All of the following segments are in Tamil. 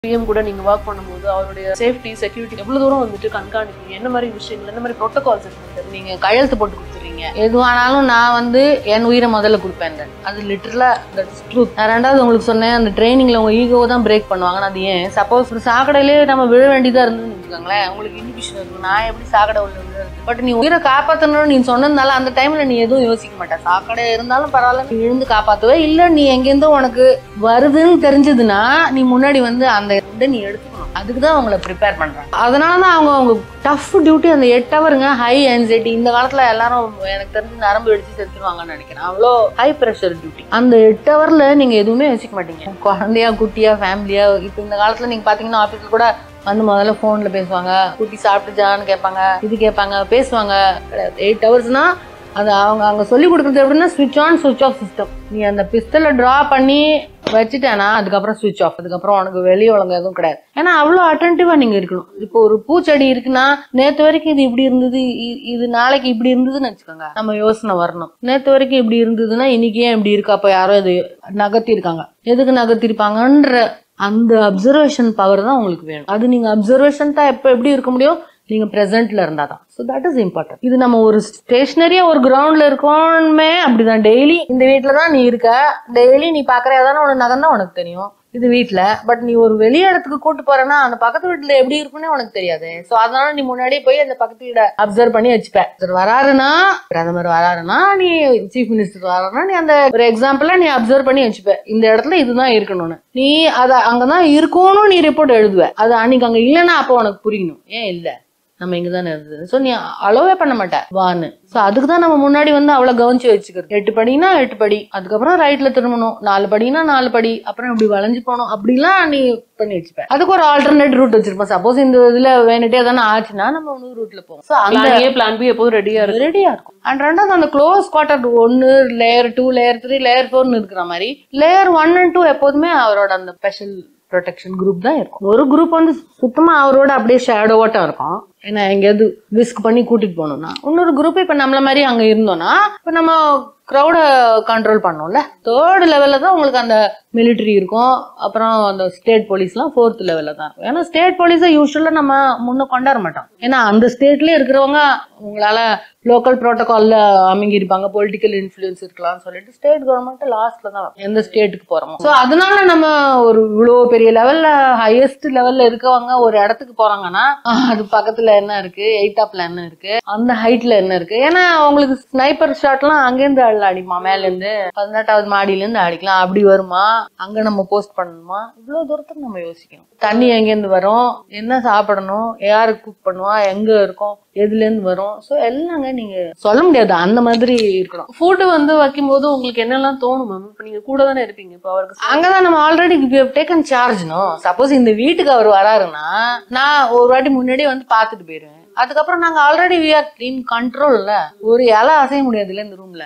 பிஎம் கூட நீங்க ஒர்க் பண்ணும்போது அவருடைய சேஃப்டி செக்யூரிட்டி எவ்வளவு தூரம் வந்துட்டு கண்காணிப்பீங்க என்ன மாதிரி விஷயங்கள் என்ன மாதிரி ப்ரோட்டோகால்ஸ் இருக்கு நீங்க கையெழுத்து போட்டு கொடுத்துறீங்க எதுவானாலும் நான் வந்து என் உயிரை முதல்ல கொடுப்பேன் அது லிட்டரலா தட்ஸ் ட்ரூத் நான் ரெண்டாவது உங்களுக்கு சொன்னேன் அந்த ட்ரைனிங்ல உங்க ஈகோ தான் பிரேக் பண்ணுவாங்க அது ஏன் சப்போஸ் ஒரு சாக்கடையிலே நம்ம விழ வேண்டியதா இருந்துன்னு வச்சுக்கோங்களேன் உங்களுக்கு இன்ஹிபிஷன் இருக்கும் நான் எப்படி சாக்கடை உள்ள விழுறது பட் நீ உயிரை காப்பாத்தணும்னு நீ சொன்னதுனால அந்த டைம்ல நீ எதுவும் யோசிக்க மாட்டேன் சாக்கடை இருந்தாலும் பரவாயில்ல நீ விழுந்து காப்பாத்துவே இல்ல நீ எங்கேருந்தோ உனக்கு வருதுன்னு தெரிஞ்சதுன்னா நீ முன்னாடி வந்து அந்த இதை நீ எடுத்துக்கணும் அதுக்கு தான் அவங்கள ப்ரிப்பேர் பண்றாங்க அதனால தான் அவங்க அவங்க டஃப் டியூட்டி அந்த எட்டு ஹவருங்க ஹை anxiety இந்த காலத்துல எல்லாரும் எனக்கு தெரிஞ்சு நரம்பு வெடிச்சு செத்துருவாங்கன்னு நினைக்கிறேன் அவ்வளோ ஹை ப்ரெஷர் டியூட்டி அந்த எட்டு ஹவர்ல நீங்க எதுவுமே யோசிக்க மாட்டீங்க குழந்தையா குட்டியா ஃபேமிலியா இப்போ இந்த காலத்துல நீங்க பாத்தீங்கன்னா ஆஃபீஸ்ல கூட வந்து முதல்ல ஃபோன்ல பேசுவாங்க குட்டி சாப்பிட்டுச்சான்னு கேட்பாங்க இது கேட்பாங்க பேசுவாங்க எயிட் ஹவர்ஸ்னா அது அவங்க அங்க சொல்லி கொடுக்குறது எப்படின்னா ஸ்விட்ச் ஆன் ஸ்விட்ச் ஆஃப் சிஸ்டம் நீ அந்த பிஸ்டலை ட்ரா பண்ணி வச்சுட்டேனா அதுக்கப்புறம் ஸ்விட்ச் ஆஃப் அதுக்கப்புறம் உனக்கு வெளி உலகம் எதுவும் கிடையாது ஏன்னா அவ்வளோ அட்டன்டிவா நீங்க இருக்கணும் இப்போ ஒரு பூச்செடி இருக்குன்னா நேத்து வரைக்கும் இது இப்படி இருந்தது இ- இது நாளைக்கு இப்படி இருந்ததுன்னு வச்சுக்கோங்க நம்ம யோசனை வரணும் நேத்து வரைக்கும் இப்படி இருந்ததுன்னா இன்னைக்கு ஏன் இப்படி இருக்கு அப்போ யாரோ இது நகர்த்தி இருக்காங்க எதுக்கு நகர்த்திருப்பாங்கன்ற அந்த அப்சர்வேஷன் பவர் தான் உங்களுக்கு வேணும் அது நீங்க அப்சர்வேஷன் தான் எப்போ எப்படி இருக்க முடியும் நீங்க பிரசன்ட்ல இருந்தா தான் ஸோ தட் இஸ் இம்பார்ட்டன்ட் இது நம்ம ஒரு ஸ்டேஷனரியா ஒரு கிரவுண்ட்ல இருக்கோமே அப்படிதான் டெய்லி இந்த வீட்டில் தான் நீ இருக்க டெய்லி நீ பாக்குற ஏதான உனக்கு நகர்ந்தா உனக்கு தெரியும் இது வீட்ல பட் நீ ஒரு வெளி இடத்துக்கு கூட்டு போறேன்னா அந்த பக்கத்து வீட்டுல எப்படி இருக்குன்னே உனக்கு தெரியாது சோ அதனால நீ முன்னாடியே போய் அந்த பக்கத்து வீட அப்சர்வ் பண்ணி வச்சுப்ப ஒருத்தர் வராருன்னா பிரதமர் வராருன்னா நீ சீஃப் மினிஸ்டர் வராருன்னா நீ அந்த ஒரு எக்ஸாம்பிளா நீ அப்சர்வ் பண்ணி வச்சுப்ப இந்த இடத்துல இதுதான் இருக்கணும்னு நீ அத அங்கதான் இருக்கும்னு நீ ரிப்போர்ட் எழுதுவ அது அன்னைக்கு அங்க இல்லைன்னா அப்போ உனக்கு புரியணும் ஏன் இல்ல நம்ம இங்க தானே இருந்தது ஸோ நீ அலோவே பண்ண மாட்ட வான்னு ஸோ அதுக்கு தான் நம்ம முன்னாடி வந்து அவ்வளோ கவனிச்சு வச்சுக்கிறது எட்டு படினா எட்டு படி அதுக்கப்புறம் ரைட்ல திரும்பணும் நாலு படினா நாலு படி அப்புறம் இப்படி வளைஞ்சு போகணும் அப்படிலாம் நீ பண்ணி வச்சுப்ப அதுக்கு ஒரு ஆல்டர்னேட் ரூட் வச்சிருப்போம் சப்போஸ் இந்த இதுல வேணுட்டே தானே ஆச்சுன்னா நம்ம இன்னொரு ரூட்ல போவோம் ஸோ அந்த பிளான் ஏ பிளான் பி எப்போதும் ரெடியா இருக்கு ரெடியா இருக்கும் அண்ட் ரெண்டாவது அந்த க்ளோஸ் குவார்டர் ஒன்னு layer two layer three layer ஃபோர்னு இருக்கிற மாதிரி லேயர் ஒன் அண்ட் டூ எப்போதுமே அவரோட அந்த ஸ்பெஷல் ப்ரொடெக்ஷன் குரூப் தான் இருக்கும் ஒரு குரூப் வந்து சுத்தமா அவரோட அப்படியே ஷேடோவாட்டம் இருக்கும் ஏன்னா எங்கேயாவது விஸ்க் பண்ணி கூட்டிட்டு போகணும்னா இன்னொரு குரூப் இப்ப நம்மள மாதிரி அங்க இருந்தோம்னா இப்ப நம்ம க்ரௌட கண்ட்ரோல் பண்ணோம்ல தேர்ட் லெவல்ல தான் உங்களுக்கு அந்த மிலிட்டரி இருக்கும் அப்புறம் அந்த ஸ்டேட் போலீஸ்லாம் ஃபோர்த் லெவல்ல தான் இருக்கும் ஏன்னா ஸ்டேட் போலீஸை யூஸ்வலாக நம்ம முன்ன கொண்டாட மாட்டோம் ஏன்னா அந்த ஸ்டேட்லயே இருக்கிறவங்க உங்களால லோக்கல் ப்ரோட்டோகால்ல அமைங்கி இருப்பாங்க பொலிட்டிக்கல் இன்ஃப்ளூயன்ஸ் இருக்கலாம்னு சொல்லிட்டு ஸ்டேட் கவர்மெண்ட் லாஸ்ட்ல தான் வரும். எந்த ஸ்டேட்டுக்கு போறோமோ ஸோ அதனால நம்ம ஒரு இவ்வளோ பெரிய லெவல்ல ஹையஸ்ட் லெவல்ல இருக்கவங்க ஒரு இடத்துக்கு போறாங்கன்னா ஆஹ், அது பக்கத்துல என்ன இருக்கு எயித்தாப்ல என்ன இருக்கு அந்த ஹைட்ல என்ன இருக்கு ஏன்னா உங்களுக்கு ஸ்னைப்பர் ஷாட்லாம் அங்கேருந்து அள்ள அடிமா மேல இருந்து பதினெட்டாவது மாடியில இருந்து அடிக்கலாம் அப்படி வருமா அங்க நம்ம போஸ்ட் பண்ணணுமா இவ்வளவு தூரத்துக்கு நம்ம யோசிக்கணும் தண்ணி எங்கேருந்து வரும் என்ன சாப்பிடணும் யாரு குக் பண்ணுவா எங்க இருக்கும் எதுல இருந்து வரும் சோ எல்லாங்க நீங்க சொல்ல முடியாது அந்த மாதிரி இருக்கணும் ஃபுட் வந்து வைக்கும்போது உங்களுக்கு என்னெல்லாம் தோணும் மேம் இப்போ நீங்க கூட தானே இருப்பீங்க இப்போ அவருக்கு அங்கதான் நம்ம already taken charge no suppose இந்த வீட்டுக்கு அவர் வராருன்னா நான் ஒரு வாட்டி முன்னாடியே வந்து பார்த்துட்டு போயிருவேன் அதுக்கப்புறம் நாங்க ஆல்ரெடி வி ஆர் இன் கண்ட்ரோல்ல ஒரு இலை அசைய முடியாதுல்ல இந்த ரூம்ல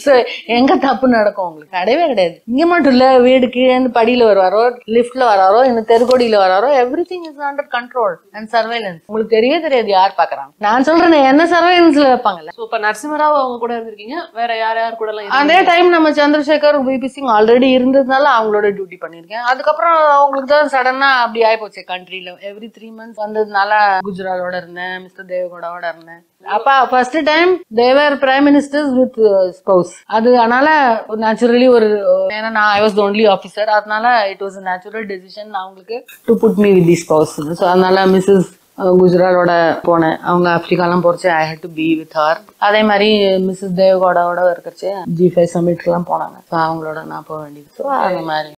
எங்க தப்பு நடக்கும் உங்களுக்கு கிடையவே கிடையாது இங்க மட்டும் இல்ல வீடு கீழே இருந்து படியில வருவாரோ லிஃப்ட்ல வராரோ இந்த தெருக்கோடியில வராரோ everything is under control and surveillance உங்களுக்கு தெரியவே தெரியாது யார் பாக்குறாங்க நான் சொல்றேன் என்ன சர்வைலன்ஸ்ல வைப்பாங்கல்ல ஸோ இப்போ நரசிம்மராவ் அவங்க கூட இருந்திருக்கீங்க வேற யார் யார் கூட எல்லாம் அதே டைம் நம்ம சந்திரசேகர் பிபி சிங் ஆல்ரெடி இருந்ததுனால அவங்களோட டியூட்டி பண்ணிருக்கேன் அதுக்கப்புறம் அவங்களுக்கு தான் சடனா அப்படி ஆயிப்போச்சு கண்ட்ரில எவ்ரி த்ரீ மந்த்ஸ் வந்ததுனால குஜராலோட இருந்தேன் மிஸ்டர் தேவகோடாவோட இருந்தேன் அப்ப ஃபர்ஸ்ட் டைம் தேவர் பிரைம் மினிஸ்டர்ஸ் வித் ஸ்பௌஸ் அது அதனால நேச்சுரலி ஒரு ஏன்னா நான் I was the only officer அதனால இட் வாஸ் நேச்சுரல் டெசிஷன் அவங்களுக்கு to put me with the spouse so அதனால மிஸ்ஸஸ் குஜராலோட போனேன் அவங்க ஆப்பிரிக்காலாம் போறச்சு I had to be with her அதே மாதிரி மிஸ்ஸஸ் தேவகோடாவோட இருக்கிறச்சு ஜி ஃபைவ் சமிட்லாம் போனாங்க ஸோ அவங்களோட நான் போக வேண்டியது ஸோ அந்த மாதிரி